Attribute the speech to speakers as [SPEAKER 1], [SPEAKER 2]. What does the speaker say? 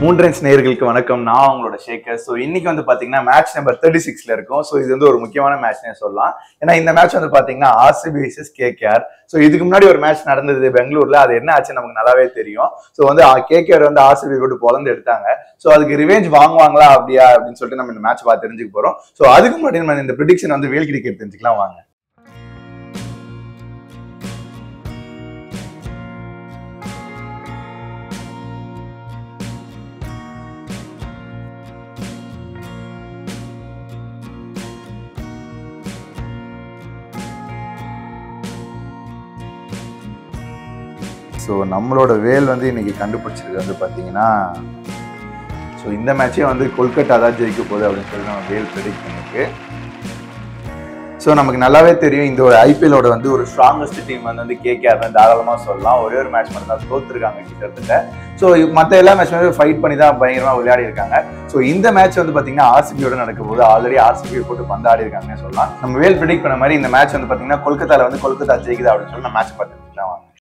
[SPEAKER 1] மூன்றன்ஸ் நேயர்களுக்கு வணக்கம் நான் உங்களோட ஷேக்கர் ஸோ இன்னைக்கு வந்து பாத்தீங்கன்னா மேட்ச் நம்பர் தேர்ட்டி சிக்ஸ்ல இருக்கும் ஸோ இது வந்து ஒரு முக்கியமான மேட்ச்னே சொல்லலாம் ஏன்னா இந்த மேட்ச் வந்து பாத்தீங்கன்னா ஆர்சிபி விசஸ் கேகேஆர் ஸோ இதுக்கு முன்னாடி ஒரு மேட்ச் நடந்தது பெங்களூர்ல அது என்ன ஆச்சு நமக்கு நல்லாவே தெரியும் ஸோ வந்து கேகேஆர் வந்து ஆர்சிபி போட்டு பொழந்து எடுத்தாங்க ஸோ அதுக்கு ரிவெஞ்ச் வாங்குவாங்களா அப்படியா அப்படின்னு சொல்லிட்டு நம்ம இந்த மேட்ச் பார்த்து தெரிஞ்சுக்க போறோம் ஸோ அதுக்கு முன்னாடி நம்ம இந்த ப்ரிடிக்ஷன் வந்து வேல் கிரிக்கெட் தெரிஞ்சுக்கலாம் வாங்க ஸோ நம்மளோட வேல் வந்து இன்னைக்கு கண்டுபிடிச்சிருக்கு வந்து பார்த்தீங்கன்னா ஸோ இந்த மேட்சே வந்து கொல்கத்தா தான் ஜெயிக்க போகுது அப்படின்னு சொல்லி நம்ம வேல் ப்ரெடிக்ட் பண்ணிருக்கு ஸோ நமக்கு நல்லாவே தெரியும் இந்த ஒரு ஐபிஎலோட வந்து ஒரு ஸ்ட்ராங்கஸ்ட் டீம் வந்து வந்து கேகேஆர் தான் தாராளமாக சொல்லலாம் ஒரே ஒரு மேட்ச் மட்டும் தான் தோத்துருக்காங்க கிட்டத்தட்ட ஸோ மற்ற எல்லா மேட்ச்மே ஃபைட் பண்ணி தான் பயங்கரமாக விளையாடி இருக்காங்க ஸோ இந்த மேட்ச் வந்து பார்த்தீங்கன்னா ஆர்சிபியோட நடக்கும் போது ஆல்ரெடி ஆர்சிபி போட்டு பந்தாடி இருக்காங்கன்னு சொல்லலாம் நம்ம வேல் ப்ரெடிக்ட் பண்ண மாதிரி இந்த மேட்ச் வந்து பார்த்தீங்கன்னா கொல்கத்தால வந்து கொல்கத்தா ஜெயிக்குது அப்படின்னு சொல்லி நம்ம மேட்ச் பார்த்து